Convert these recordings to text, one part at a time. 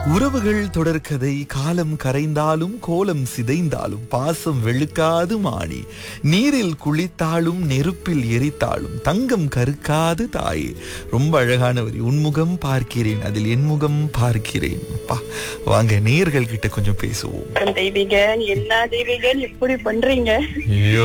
உறவுகள் தொடர்கதை காலம் கரைந்தாலும் கோலம் சிதைந்தாலும் பாசம் வெளுக்காது மாணி நீரில் குளித்தாலும் நெருப்பில் எரித்தாலும் தங்கம் கருக்காது தாயே ரொம்ப அழகான வரி உன்முகம் பார்க்கிறேன் அதில் என் முகம் பார்க்கிறேன் அப்பா வாங்க நேர்கள் கிட்ட கொஞ்சம் பேசுவோம் வணக்கம் தெய்வீகன் என்ன தெய்வீகன் இப்படி பண்றீங்க ஐயோ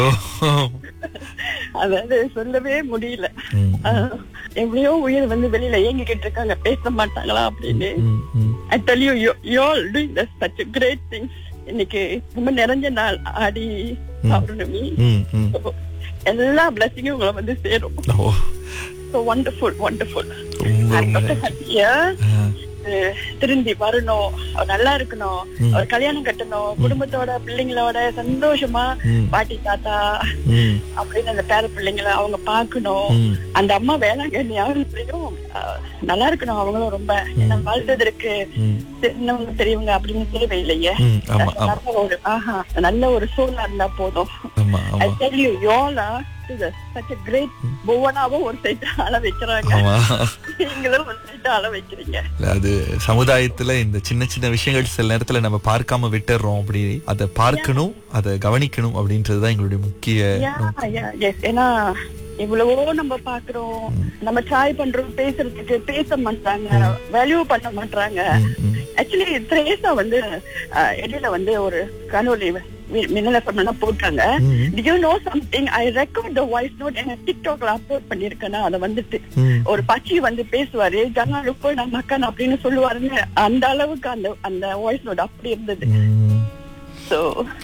அதாவது சொல்லவே முடியல ம், ஆஹ், எப்படியோ உயிர் வந்து வெளியில ஏங்கிக்கிட்டு இருக்காங்க பேச மாட்டாங்களா அப்படின்னு ம், ம். I tell you you all doing the such great things இன்னைக்கு ரொம்ப நிறைஞ்ச நாள் ஆடி பௌர்ணமி ம், ம். So, எல்லா பிளஸிங்கும் உங்களை வந்து சேரும் ஓ ஸோ ஒண்டர்ஃபுல் ஒண்டர்ஃுல் ரொம்ப ரொம்ப ஹாப்பியா ஆ, திரும்பி வரணும் அவர் நல்லா இருக்கணும் அவர் கல்யாணம் கட்டணும் குடும்பத்தோட பிள்ளைங்களோட சந்தோஷமா ம். பாட்டி தாத்தா ம், அப்படின்னு அந்த பேர பிள்ளைங்களை அவங்க பாக்கணும் ம். அந்த அம்மா வேளாங்கண்ணி அவங்களும் அஹ், நல்லா இருக்கணும் அவங்களும் ரொம்ப ஏன்னா வாழ்ந்ததற்கு ம். சின்னவங்க பெரியவங்க அப்படின்னு தேவையில்லையே ம், ஆமா ஆமா நல்ல ஒரு ஆஹா நல்ல ஒரு சூழலா இருந்தா போதும் ஆமா ஐ ஆமா டெல் யூ யோலா சச் கிரேட் புவனாவும் ஒரு சைட்டு ஆள வைக்கிறாங்க ஆமா நீங்களும் ஒரு சைட்டு ஆள வைக்கிறீங்க இல்ல, அது சமுதாயத்துல இந்த சின்ன சின்ன விஷயங்கள் சில நேரத்துல நம்ம பார்க்காம விட்டுறோம் அப்படி அதை பார்க்கணும் அதை கவனிக்கணும் அப்படின்றதுதான் எங்களுடைய முக்கிய Yeah, yeah, yes. ஏன்னா எவ்வளவோ நம்ம பாக்குறோம் நம்ம ட்ரை பண்றோம் பேசுறதுக்கு பேச மாட்டாங்க வேல்யூ பண்ண மாட்டாங்க ம், ம். ஆக்சுவலி திரேசா வந்து அஹ், இடையில வந்து ஒரு காணொலி மின்னல பண்ணா போட்டாங்க ம். Do you know something? I record the voice note and டிக்டாக்ல அப்லோட் பண்ணிருக்கேன்னா அதை வந்துட்டு ம். ஒரு பச்சி வந்து பேசுவாரு ஜனாலு போய் நான் மக்கன் அப்படின்னு சொல்லுவாருன்னு அந்த அளவுக்கு அந்த அந்த வாய்ஸ் நோட் அப்படி இருந்தது ம். சோ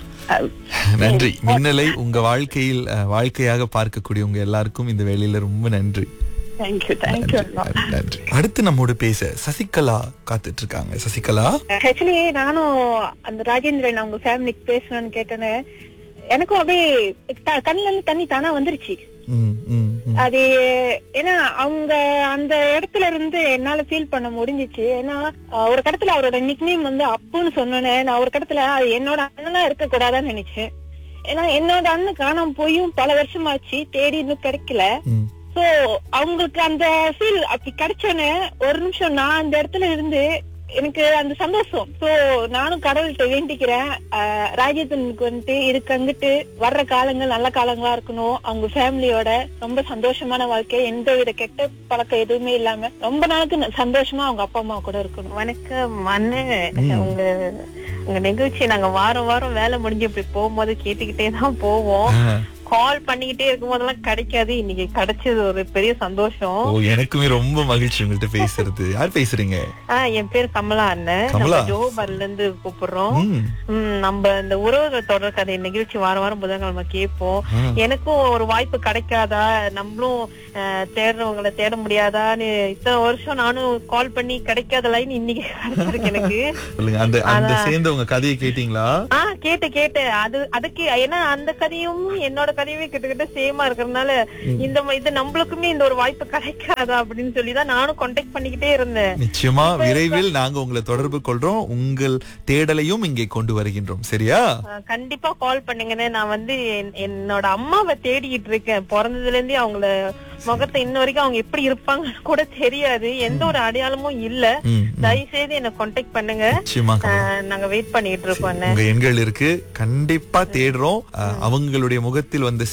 நன்றி மின்னலை உங்க வாழ்க்கையில் அஹ், வாழ்க்கையாக பார்க்கக்கூடிய உங்க எல்லாருக்கும் இந்த வேலையில ரொம்ப நன்றி தேங்க்யூ தேங்க்யூ நன்றி, நன்றி அடுத்து நம்மோடு பேச சசிகலா காத்துட்டு இருக்காங்க சசிகலா ஆக்சுவலி நானும் அந்த ராஜேந்திரன் அவங்க ஃபேமிலிக்கு பேசணும்னு கேட்டேன்னு எனக்கும் அப்படியே த- கண்ணுல இருந்து தண்ணி தானா வந்துருச்சு ம், ம், ம். அது ஏன்னா அவங்க அந்த இடத்துல இருந்து என்னால ஃபீல் பண்ண முடிஞ்சிச்சு ஏன்னா அஹ், ஒரு கடத்துல அவரோட நிக்னேம் வந்து அப்புன்னு சொன்னோன்னே நான் ஒரு கடத்துல அது என்னோட அண்ணனா இருக்க கூடாதான்னு நினைச்சேன் ஏன்னா என்னோட அண்ணன் காணாம போயும் பல வருஷமாச்சு தேடி இன்னும் கிடைக்கல ம். சோ அவங்களுக்கு அந்த ஃபீல் அப்படி கிடைச்சோன்னே ஒரு நிமிஷம் நான் அந்த இடத்துல இருந்து எனக்கு அந்த சந்தோஷம் சோ நானும் கடவுள்கிட்ட வேண்டிக்கிறேன் ஆஹ் ராஜேந்திரனுக்கு வந்துட்டு இதுக்கு அங்கிட்டு வர்ற காலங்கள் நல்ல காலங்களா இருக்கணும் அவங்க ஃபேமிலியோட ரொம்ப சந்தோஷமான வாழ்க்கை எந்த வித கெட்ட பழக்கம் எதுவுமே இல்லாம ரொம்ப நாளுக்கு ந- சந்தோஷமா அவங்க அப்பா அம்மா கூட இருக்கணும் வணக்கம் அண்ணன் உங்க உங்க நிகழ்ச்சி நாங்க வாரம் வாரம் வேலை முடிஞ்சு இப்படி போகும்போது கேட்டுக்கிட்டே தான் போவோம் ஆ. கால் பண்ணிக்கிட்டே இருக்கும் போதெல்லாம் கிடைக்காது இன்னைக்கு கிடைச்சது ஒரு பெரிய சந்தோஷம் ஓ எனக்குமே ரொம்ப மகிழ்ச்சி உங்கள்கிட்ட பேசுறது யார் பேசுறீங்க ஆஹ் என் பேர் கமலா அண்ணன் கமலா. நம்ம ஜோபர்ல இருந்து கூப்பிடுறோம் ம். ம், நம்ம இந்த உறவுகள் தொடர் கதை நிகழ்ச்சி வாரம் வாரம் புதன்கிழமை கேட்போம் ஆ. எனக்கும் ஒரு வாய்ப்பு கிடைக்காதா நம்மளும் ஆஹ், தேடுறவங்களை தேட முடியாதான்னு இத்தனை வருஷம் நானும் கால் பண்ணி கிடைக்காத லைன் இன்னைக்கு கிடைச்சிருக்கு எனக்கு சொல்லுங்க அந்த அந்த சேர்ந்து உங்க கதையை கேட்டீங்களா ஆ கேட்டு கேட்டு அது அதுக்கு ஏன்னா அந்த கதையும் என்னோட கதையுமே கிட்டத்தட்ட சேமா இருக்கறதுனால இந்த ம- இது நம்மளுக்குமே இந்த ஒரு வாய்ப்பு கிடைக்காதா அப்படின்னு சொல்லி தான் நானும் கான்டாக்ட் பண்ணிக்கிட்டே இருந்தேன் நிச்சயமா விரைவில் நாங்க உங்களை தொடர்பு கொள்றோம் உங்கள் தேடலையும் இங்கே கொண்டு வருகின்றோம் சரியா ஆ, கண்டிப்பா கால் பண்ணுங்கன்னு நான் வந்து என்- என்னோட அம்மாவை தேடிக்கிட்டு இருக்கேன் பிறந்ததுல இருந்தே அவங்கள முகத்தை இன்ன வரைக்கும் அவங்க எப்படி இருப்பாங்கன்னு கூட தெரியாது எந்த ஒரு அடையாளமும் இல்ல ம், ம். தயவு செய்து என்ன கான்டாக்ட் பண்ணுங்க நிச்சயமா ஆ, கமலா. நாங்க வெயிட் பண்ணிட்டு இருக்கோம் அண்ணே. உங்க எண்கள் இருக்கு கண்டிப்பா தேடுறோம் அஹ், அவங்களுடைய முகத்தில் வந்த